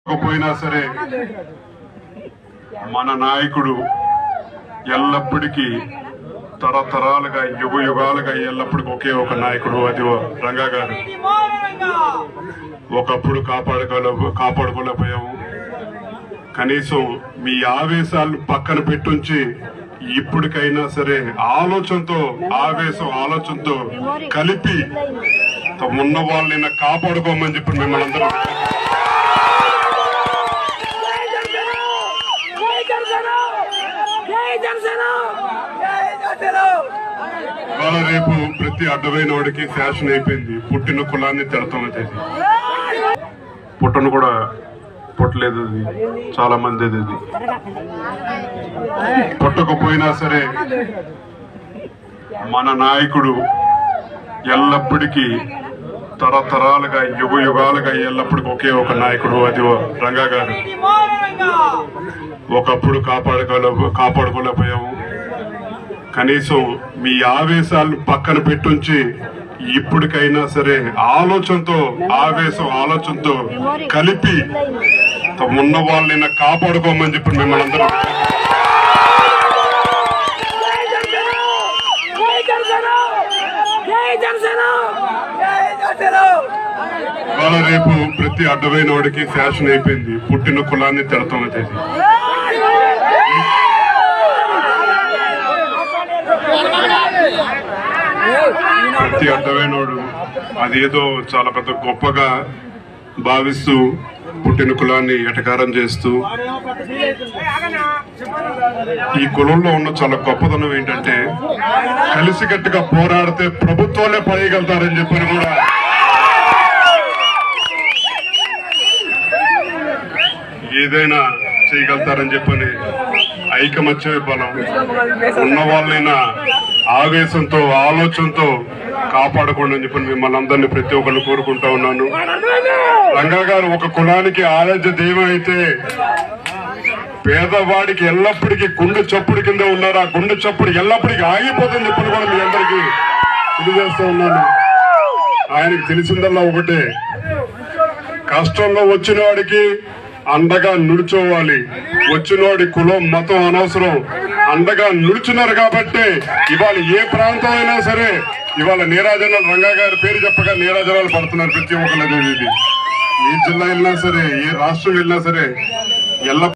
పోయినా సరే మన నాయకుడు ఎల్లప్పటికీ తరతరాలుగా యుగ యుగాలుగా ఎల్లప్పటికీ ఒకే ఒక నాయకుడు అది రంగా గారు ఒకప్పుడు కాపాడుకోలే కాపాడుకోలేకపోయాము కనీసం మీ ఆవేశాలు పక్కన పెట్టుంచి ఇప్పటికైనా సరే ఆలోచనతో ఆవేశం ఆలోచనతో కలిపి ఉన్న వాళ్ళని కాపాడుకోమని చెప్పి మిమ్మల్ని అందరూ జై జనసేన జై జనసేన జై జనసేన ఇవాళ రేపు ప్రతి అడ్డమైన వాడికి ఫ్యాషన్ అయిపోయింది పుట్టిన కులాన్ని తిడతాం అది పుట్టను కూడా పుట్టలేదు అది చాలా మంది అది పుట్టకపోయినా సరే మన నాయకుడు ఎల్లప్పటికీ తరతరాలుగా యుగ యుగాలుగా ఎల్లప్పటికీ ఒకే ఒక నాయకుడు అది రంగా గారు ఒకప్పుడు కాపాడుకోలే కాపాడుకోలేకపోయాము కనీసం మీ ఆవేశాలు పక్కన పెట్టుంచి ఇప్పటికైనా సరే ఆలోచనతో ఆవేశం ఆలోచనతో కలిపి ఉన్న వాళ్ళని కాపాడుకోమని చెప్పి మిమ్మల్ని అందరూ జై జనసేన జై జనసేన జై జనసేన జై జనసేన ఇవాళ రేపు ప్రతి అడ్డమైన వాడికి ఫ్యాషన్ అయిపోయింది పుట్టిన కులాన్ని తిడతాం అది ప్రతి అడ్డమైనోడు అదేదో చాలా పెద్ద గొప్పగా భావిస్తూ పుట్టిన కులాన్ని ఎటకారం చేస్తూ ఈ కులంలో ఉన్న చాలా గొప్పదనం ఏంటంటే కలిసికట్టుగా పోరాడితే ప్రభుత్వాలే పడేయగలుగుతారని చెప్పని కూడా ఏదైనా చేయగలుగుతారని చెప్పని ఐకమత్యమే బలం ఉన్న వాళ్ళైనా ఆవేశంతో ఆలోచనతో కాపాడకుండా అని చెప్పని మిమ్మల్ని అందరినీ ప్రతి ఒక్కరిని కోరుకుంటా ఉన్నాను రంగా గారు ఒక కులానికి ఆరాధ్య దైవం అయితే పేదవాడికి ఎల్లప్పటికీ గుండె చప్పుడు కింద ఉన్నారు ఆ గుండె చప్పుడు ఎల్లప్పటికీ ఆగిపోతుంది చెప్పని కూడా మీ అందరికీ తెలియజేస్తా ఉన్నాను ఆయనకి తెలిసిందల్లా ఒకటే కష్టంలో వచ్చిన వాడికి అండగా నిలుచోవాలి వచ్చినవాడి కులం మతం అనవసరం అండగా నిలుచున్నారు కాబట్టి ఇవాళ ఏ ప్రాంతం అయినా సరే ఇవాళ నీరాజనాలు రంగా గారి పేరు చెప్పగా నీరాజనాలు పడుతున్నారు ప్రతి ఒక్కరు ఇది ఏ జిల్లా వెళ్ళినా సరే ఏ రాష్ట్రం వెళ్ళినా సరే ఎల్ల